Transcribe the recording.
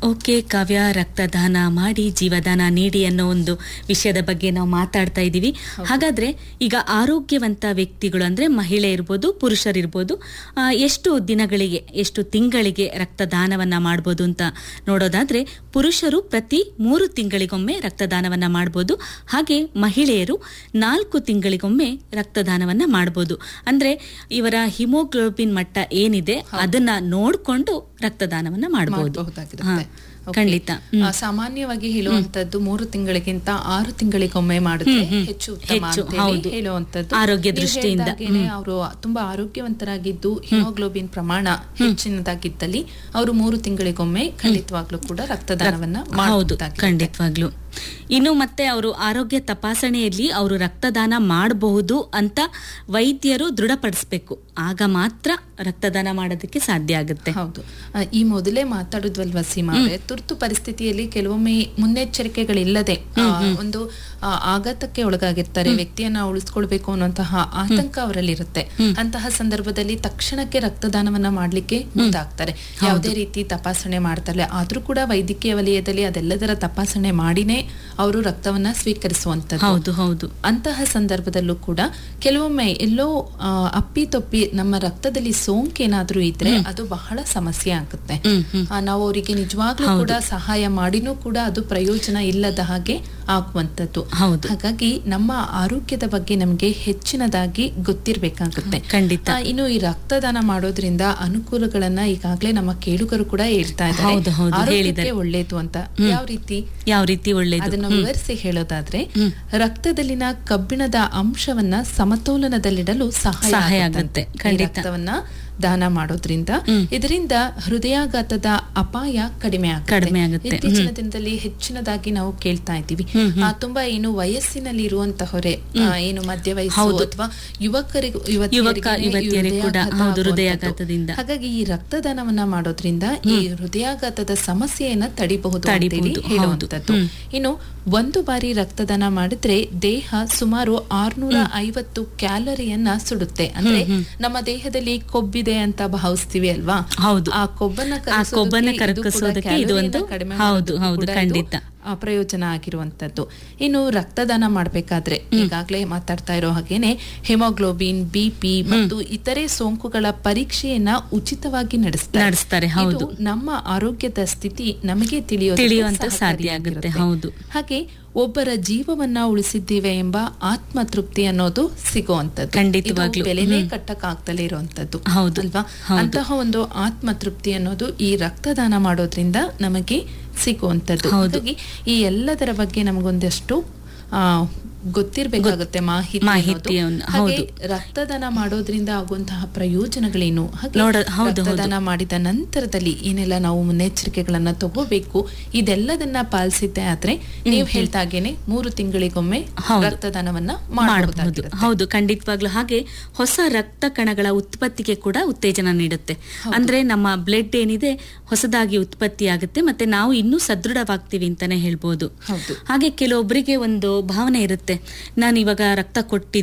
Okay ಕಾವ್ಯ ರಕ್ತದಾನ ಮಾಡಿ ಜೀವದಾನ ನೀಡಿ ಅನ್ನೋ ಒಂದು ವಿಷಯದ ಬಗ್ಗೆ ನಾವು ಮಾತಾಡ್ತಾ ಇದ್ದೀವಿ ಹಾಗಾದ್ರೆ ಈಗ ಆರೋಗ್ಯವಂತ ವ್ಯಕ್ತಿಗಳು ಅಂದ್ರೆ ಮಹಿಳೆ ಇರ್ಬೋದು ಪುರುಷರಿರ್ಬೋದು ಆ, ಎಷ್ಟು ದಿನಗಳಿಗೆ ಎಷ್ಟು ತಿಂಗಳಿಗೆ ರಕ್ತದಾನವನ್ನ ಮಾಡ್ಬೋದು ಅಂತ ನೋಡೋದಾದ್ರೆ ಪುರುಷರು ಪ್ರತಿ ಮೂರು ತಿಂಗಳಿಗೊಮ್ಮೆ ರಕ್ತದಾನವನ್ನ ಮಾಡ್ಬೋದು ಹಾಗೆ ಮಹಿಳೆಯರು ನಾಲ್ಕು ತಿಂಗಳಿಗೊಮ್ಮೆ ರಕ್ತದಾನವನ್ನ ಮಾಡ್ಬೋದು ಅಂದ್ರೆ ಇವರ ಹಿಮೋಗ್ಲೋಬಿನ್ ಮಟ್ಟ ಏನಿದೆ ಅದನ್ನ ನೋಡ್ಕೊಂಡು ರಕ್ತದಾನವನ್ನ ಮಾಡಬಹುದು ಮಾಡಬಹುದಾಗಿರುತ್ತೆ Okay. ಖಂಡಿತ ಆ, ಸಾಮಾನ್ಯವಾಗಿ ಹೇಳುವಂತದ್ದು ಮೂರು ತಿಂಗಳಿಗಿಂತ ಆರು ತಿಂಗಳಿಗೊಮ್ಮೆ ಮಾಡಿದ್ರೆ ಹೆಚ್ಚು ಉತ್ತಮ ಹೆಚ್ಚು, ಅಂತೇಳಿ ಹೌದು. ಹೇಳುವಂತದ್ದು ಆರೋಗ್ಯ ನೀವು ದೃಷ್ಟಿಯಿಂದ. ಹೇಳ್ದಾಗೇನೆ ಅವರು ತುಂಬಾ ಆರೋಗ್ಯವಂತರಾಗಿದ್ದು ಹಿಮೋಗ್ಲೋಬಿನ್ ಪ್ರಮಾಣ ಹೆಚ್ಚಿನದಾಗಿದ್ದಲ್ಲಿ ಅವರು ಮೂರು ತಿಂಗಳಿಗೊಮ್ಮೆ ಖಂಡಿತವಾಗ್ಲೂ ಕೂಡ ರಕ್ತದಾನವನ್ನ ಹೌದು ಮಾಡಬಹುದಾಗಿದೆ. ಖಂಡಿತವಾಗ್ಲು ಇನ್ನು ಮತ್ತೆ ಅವರು ಆರೋಗ್ಯ ತಪಾಸಣೆಯಲ್ಲಿ ಅವರು ರಕ್ತದಾನ ಮಾಡಬಹುದು ಅಂತ ವೈದ್ಯರು ದೃಢಪಡಿಸ್ಬೇಕು ಆಗ ಮಾತ್ರ ರಕ್ತದಾನ ಮಾಡೋದಕ್ಕೆ ಸಾಧ್ಯ ಆಗುತ್ತೆ ಹೌದು ಆ, ಈ ಮೊದಲೇ ಮಾತಾಡುದ್ವಲ್ವಾ ಸೀಮಾ ಅವ್ರೆ, ತುರ್ತು ಪರಿಸ್ಥಿತಿಯಲ್ಲಿ ಕೆಲವೊಮ್ಮೆ ಮುನ್ನೆಚ್ಚರಿಕೆಗಳಿಲ್ಲದೆ ಆ, ಒಂದು ಆ, ಆಘಾತಕ್ಕೆ ಒಳಗಾಗಿರ್ತಾರೆ ವ್ಯಕ್ತಿಯನ್ನ ಉಳಿಸ್ಕೊಳ್ಬೇಕು ಅನ್ನುವಂತಹ ಆತಂಕ ಅವರಲ್ಲಿ ಇರುತ್ತೆ ಅಂತಹ ಸಂದರ್ಭದಲ್ಲಿ ತಕ್ಷಣಕ್ಕೆ ರಕ್ತದಾನವನ್ನ ಮಾಡ್ಲಿಕ್ಕೆ ಮುಂದಾಗ್ತಾರೆ ಯಾವುದೇ ರೀತಿ ತಪಾಸಣೆ ಮಾಡ್ತಾರೆ ಆದ್ರೂ ಕೂಡ ವೈದ್ಯಕೀಯ ವಲಯದಲ್ಲಿ ಅದೆಲ್ಲದರ ತಪಾಸಣೆ ಮಾಡಿನೇ ಅವರು ರಕ್ತವನ್ನ ಸ್ವೀಕರಿಸುವಂತದ್ದು ಹೌದು ಹೌದು ಅಂತಹ ಸಂದರ್ಭದಲ್ಲೂ ಕೂಡ ಕೆಲವೊಮ್ಮೆ ಎಲ್ಲೋ ಆ, ಅಪ್ಪಿತಪ್ಪಿ ನಮ್ಮ ರಕ್ತದಲ್ಲಿ ಸೋಂಕೇನಾದ್ರೂ ಇದ್ರೆ ಅದು ಬಹಳ ಸಮಸ್ಯೆ ಆಗುತ್ತೆ ಹ್ಮ್ ಹ್ಮ್ ಆ, ನಾವು ಅವರಿಗೆ ನಿಜವಾಗ್ಲೂ ಕೂಡ ಸಹಾಯ ಮಾಡಿನೂ ಕೂಡ ಅದು ಪ್ರಯೋಜನ ಇಲ್ಲದ ಹಾಗೆ ಆಗುವಂತದ್ದು ಹೌದು ಹಾಗಾಗಿ ನಮ್ಮ ಆರೋಗ್ಯದ ಬಗ್ಗೆ ನಮಗೆ ಹೆಚ್ಚಿನದಾಗಿ ಗೊತ್ತಿರ್ಬೇಕಾಗುತ್ತೆ ಖಂಡಿತ ಆ, ಇನ್ನು ಈ ರಕ್ತದಾನ ಮಾಡೋದ್ರಿಂದ ಅನುಕೂಲಗಳನ್ನ ಈಗಾಗ್ಲೇ ನಮ್ಮ ಕೇಳುಗರು ಕೂಡ ಹೇಳ್ತಾ ಇದ್ದಾರೆ ಹೌದು, ಹೌದು, ಆರೋಗ್ಯಕ್ಕೆ ಹೇಳಿದ್ದಾರೆ. ಒಳ್ಳೇದು ಅಂತ ಯಾವ ರೀತಿ ಯಾವ ರೀತಿ ಒಳ್ಳೇದು ಅದನ್ನ ವಿವರಿಸಿ ಹೇಳೋದಾದ್ರೆ ರಕ್ತದಲ್ಲಿನ ಕಬ್ಬಿಣದ ಅಂಶವನ್ನ ಸಮತೋಲನದಲ್ಲಿಡಲು ಸಹಾಯ ಸಹಾಯ ಆಗುತ್ತಂತೆ. ಆಗುತ್ತೆ, ಈ ಖಂಡಿತ. ರಕ್ತವನ್ನ ದಾನ ಮಾಡೋದ್ರಿಂದ ಇದರಿಂದ ಹೃದಯಾಘಾತದ ಅಪಾಯ ಕಡಿಮೆ ಆಗುತ್ತೆ ಕಡಿಮೆ ಆಗುತ್ತೆ. ಇತ್ತೀಚಿನ ದಿನದಲ್ಲಿ ಹೆಚ್ಚಿನದಾಗಿ ನಾವು ಕೇಳ್ತಾ ಇದ್ದೀವಿ ಆ, ತುಂಬಾ ಏನು ವಯಸ್ಸಿನಲ್ಲಿ ಇರುವಂತಹವರೇ ಆ, ಏನು ಮಧ್ಯ ವಯಸ್ಸು ಅಥವಾ ಯುವಕರಿಗೂ ಯುವಕ ಯುವತಿಯರಿಗೆ ಕೂಡ ಹೌದು ಹೃದಯಾಘಾತದಿಂದ ಹಾಗಾಗಿ ಈ ರಕ್ತದಾನವನ್ನ ಮಾಡೋದ್ರಿಂದ ಈ ಹೃದಯಾಘಾತದ ಸಮಸ್ಯೆಯನ್ನ ತಡಿಬಹುದು ತಡಿಬಹುದು, ಅಂತೇಳಿ ಹೌದು. ಹೇಳುವಂತದ್ದು ಇನ್ನು ಒಂದು ಬಾರಿ ರಕ್ತದಾನ ಮಾಡಿದ್ರೆ ದೇಹ ಸುಮಾರು ಆರ್ನೂರ ಐವತ್ತು ಕ್ಯಾಲರಿಯನ್ನ ಸುಡುತ್ತೆ ಅಂದ್ರೆ ನಮ್ಮ ದೇಹದಲ್ಲಿ ಕೊಬ್ಬಿದೆ ಅಂತ ಭಾವಿಸ್ತೀವಿ ಅಲ್ವಾ ಹೌದು ಆ ಕೊಬ್ಬನ್ನ ಆ ಕೊಬ್ಬನ್ನ ಕರಗಿಸೋದಕ್ಕೆ ಇದು ಕೂಡ ಕರಗಿಸೋದಕ್ಕೆ ಇದು ಒಂದು ಕ್ಯಾಲರಿಯನ್ನ ಕಡಿಮೆ ಹೌದು ಮಾಡೋದಕ್ಕೂ ಹೌದು ಕೂಡ ಇದು ಖಂಡಿತ ಆ, ಪ್ರಯೋಜನ ಆಗಿರುವಂತದ್ದು ಇನ್ನು ರಕ್ತದಾನ ಮಾಡಬೇಕಾದ್ರೆ ಈಗಾಗಲೇ ಮಾತಾಡ್ತಾ ಇರೋ ಹಾಗೇನೆ ಹೆಮೋಗ್ಲೋಬಿನ್ ಬಿಪಿ ಮತ್ತು ಇತರೆ ಸೋಂಕುಗಳ ಪರೀಕ್ಷೆಯನ್ನ ಉಚಿತವಾಗಿ ನಡೆಸ್ತಾರೆ ನಡೆಸ್ತಾರೆ ಹೌದು ಇದು ನಮ್ಮ ಆರೋಗ್ಯದ ಸ್ಥಿತಿ ನಮಗೆ ತಿಳಿಯೋದಕ್ಕೆ ತಿಳಿಯುವಂತ ಸಾಧ್ಯ ಸಹಕಾರಿಯಾಗಿರುತ್ತೆ. ಆಗುತ್ತೆ ಹೌದು ಹಾಗೆ ಒಬ್ಬರ ಜೀವವನ್ನ ಉಳಿಸಿದ್ದೇವೆ ಎಂಬ ಆತ್ಮತೃಪ್ತಿ ಅನ್ನೋದು ಸಿಗುವಂತದ್ದು ಖಂಡಿತವಾಗ್ಲೂ. ಇದು ಬೆಲೆನೇ ಕಟ್ಟಕ್ಕಾಗ್ದಲೇ ಇರುವಂತದ್ದು ಹೌದು, ಅಲ್ವಾ ಹೌದು. ಅಂತಹ ಒಂದು ಆತ್ಮತೃಪ್ತಿ ಅನ್ನೋದು ಈ ರಕ್ತದಾನ ಮಾಡೋದ್ರಿಂದ ನಮಗೆ ಸಿಗುವಂತದ್ದು ಹೌದು. ಹಾಗಾಗಿ ಈ ಎಲ್ಲದರ ಬಗ್ಗೆ ನಮಗೊಂದಷ್ಟು ಆ ಗೊತ್ತಿರ್ಬೇಕಾಗುತ್ತೆ ಮಾಹಿತಿ ಮಾಹಿತಿಯನ್ನು, ಅನ್ನೋದು. ಹಾಗೆ ಹೌದು. ರಕ್ತದಾನ ಮಾಡೋದ್ರಿಂದ ಆಗುವಂತಹ ಪ್ರಯೋಜನಗಳೇನು ಹಾಗೆ ನೋಡ ಹೌದು ಹೌದು ರಕ್ತದಾನ ಮಾಡಿದ ನಂತರದಲ್ಲಿ ಏನೆಲ್ಲ ನಾವು ಮುನ್ನೆಚ್ಚರಿಕೆಗಳನ್ನ ತಗೋಬೇಕು ಇದೆಲ್ಲದನ್ನ ಪಾಲಿಸಿದ್ದೆ ಆದ್ರೆ ನೀವು ಹೇಳ್ದಾಗೇನೆ ಮೂರು ತಿಂಗಳಿಗೊಮ್ಮೆ ಹೌದು. ರಕ್ತದಾನವನ್ನ ಮಾಡಬಹುದು ಮಾಡಬಹುದಾಗಿರುತ್ತೆ ಹೌದು ಖಂಡಿತವಾಗ್ಲೂ ಹಾಗೆ ಹೊಸ ರಕ್ತ ಕಣಗಳ ಉತ್ಪತ್ತಿಗೆ ಕೂಡ ಉತ್ತೇಜನ ನೀಡುತ್ತೆ ಅಂದ್ರೆ ನಮ್ಮ ಬ್ಲಡ್ ಏನಿದೆ ಹೊಸದಾಗಿ ಉತ್ಪತ್ತಿ ಆಗುತ್ತೆ ಮತ್ತೆ ನಾವು ಇನ್ನೂ ಸದೃಢವಾಗ್ತೀವಿ ಅಂತಾನೆ ಹೇಳ್ಬೋದು ಹೌದು ಹಾಗೆ ಕೆಲವೊಬ್ಬರಿಗೆ ಒಂದು ಭಾವನೆ ಇರುತ್ತೆ ನಾನು ಇವಾಗ ರಕ್ತ ಕೊಟ್ಟಿ